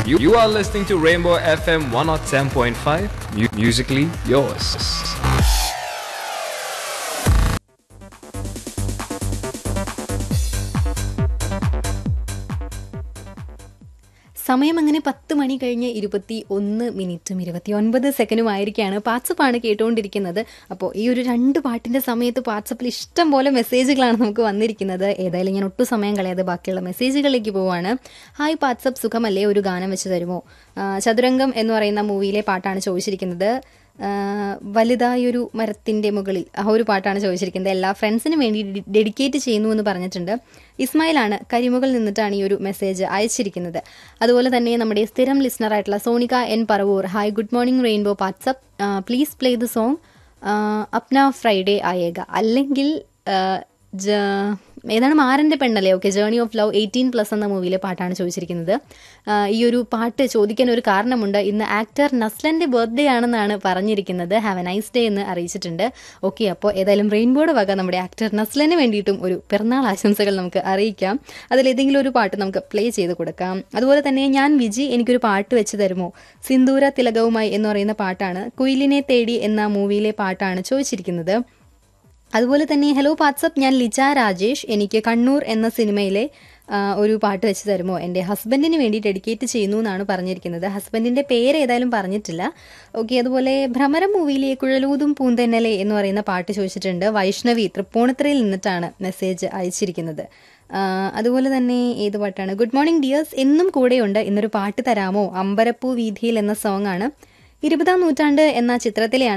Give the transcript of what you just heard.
You, you are listening to Rainbow FM 107.5, mu- musically yours. സമയം അങ്ങനെ പത്ത് മണി കഴിഞ്ഞ് ഇരുപത്തി ഒന്ന് മിനിറ്റും ഇരുപത്തി ഒൻപത് സെക്കൻഡും ആയിരിക്കുകയാണ് വാട്സപ്പാണ് കേട്ടുകൊണ്ടിരിക്കുന്നത് അപ്പോൾ ഈ ഒരു രണ്ട് പാട്ടിൻ്റെ സമയത്ത് വാട്സപ്പിൽ ഇഷ്ടം പോലെ മെസ്സേജുകളാണ് നമുക്ക് വന്നിരിക്കുന്നത് ഏതായാലും ഞാൻ ഒട്ടും സമയം കളയാതെ ബാക്കിയുള്ള മെസ്സേജുകളിലേക്ക് പോവാണ് ഹായ് വാട്സപ്പ് സുഖമല്ലേ ഒരു ഗാനം വെച്ച് തരുമോ ആ, ചതുരംഗം എന്ന് പറയുന്ന മൂവിയിലെ പാട്ടാണ് ചോദിച്ചിരിക്കുന്നത് ആ, വലുതായൊരു മരത്തിൻ്റെ മുകളിൽ ആ ഒരു പാട്ടാണ് ചോദിച്ചിരിക്കുന്നത് എല്ലാ ഫ്രണ്ട്സിനും വേണ്ടി ഡി- ഡെഡിക്കേറ്റ് ചെയ്യുന്നു എന്ന് പറഞ്ഞിട്ടുണ്ട് ഇസ്മായിലാണ് കരിമുകൾ നിന്നിട്ടാണ് ഈ ഒരു മെസ്സേജ് അയച്ചിരിക്കുന്നത് അതുപോലെ തന്നെ നമ്മുടെ സ്ഥിരം ലിസണർ ആയിട്ടുള്ള Sonika N Paravur hi good morning rainbow WhatsApp please play the song Apna Friday Aayega അല്ലെങ്കിൽ ആ, ജ- ഏതാണ് മാരൻ്റെ പെണ്ണല്ലേ okay journey of love eighteen plus എന്ന മൂവിയിലെ പാട്ടാണ് ചോദിച്ചിരിക്കുന്നത് ആ, ഈ ഒരു പാട്ട് ചോദിക്കാൻ ഒരു കാരണമുണ്ട് ഇന്ന് ആക്ടർ നസ്ലൻ്റെ ബർത്ത്ഡേ ആണെന്നാണ് പറഞ്ഞിരിക്കുന്നത് ഹാവ് എ നൈസ് ഡേ എന്ന് അറിയിച്ചിട്ടുണ്ട് ഓക്കെ അപ്പോൾ ഏതായാലും റെയിൻബോയുടെ വക നമ്മുടെ ആക്ടർ നസ്ലന് വേണ്ടിയിട്ടും ഒരു പിറന്നാൾ ആശംസകൾ നമുക്ക് അറിയിക്കാം അതിലേതെങ്കിലും ഒരു പാട്ട് നമുക്ക് പ്ലേ ചെയ്ത് കൊടുക്കാം അതുപോലെ തന്നെ ഞാൻ വിജി എനിക്കൊരു പാട്ട് വെച്ച് തരുമോ സിന്ദൂര തിലകവുമായി എന്ന് പറയുന്ന പാട്ടാണ് കുയിലിനെ തേടി എന്ന മൂവിയിലെ പാട്ടാണ് ചോദിച്ചിരിക്കുന്നത് അതുപോലെ തന്നെ ഹലോ വാട്സപ്പ് ഞാൻ ലിജ രാജേഷ് എനിക്ക് കണ്ണൂർ എന്ന സിനിമയിലെ ആ, ഒരു പാട്ട് വെച്ച് തരുമോ എൻ്റെ ഹസ്ബൻഡിന് വേണ്ടി ഡെഡിക്കേറ്റ് ചെയ്യുന്നു എന്നാണ് പറഞ്ഞിരിക്കുന്നത് ഹസ്ബൻഡിൻ്റെ പേര് ഏതായാലും പറഞ്ഞിട്ടില്ല ഓക്കെ അതുപോലെ ഭ്രമരം മൂവിയിലെ കുഴലൂതും പൂന്തെന്നലെ എന്ന് പറയുന്ന പാട്ട് ചോദിച്ചിട്ടുണ്ട് വൈഷ്ണവി തൃപ്പൂണിത്തറയിൽ നിന്നിട്ടാണ് മെസ്സേജ് അയച്ചിരിക്കുന്നത് ആ, അതുപോലെ തന്നെ ഏത് പാട്ടാണ് ഗുഡ് മോർണിംഗ് ഡിയേഴ്സ് എന്നും കൂടെയുണ്ട് ഇന്നൊരു പാട്ട് തരാമോ അമ്പരപ്പൂ വീഥിയിൽ എന്ന സോങ് ആണ് ഇരുപതാം നൂറ്റാണ്ട് എന്ന ചിത്രത്തിലെയാണ്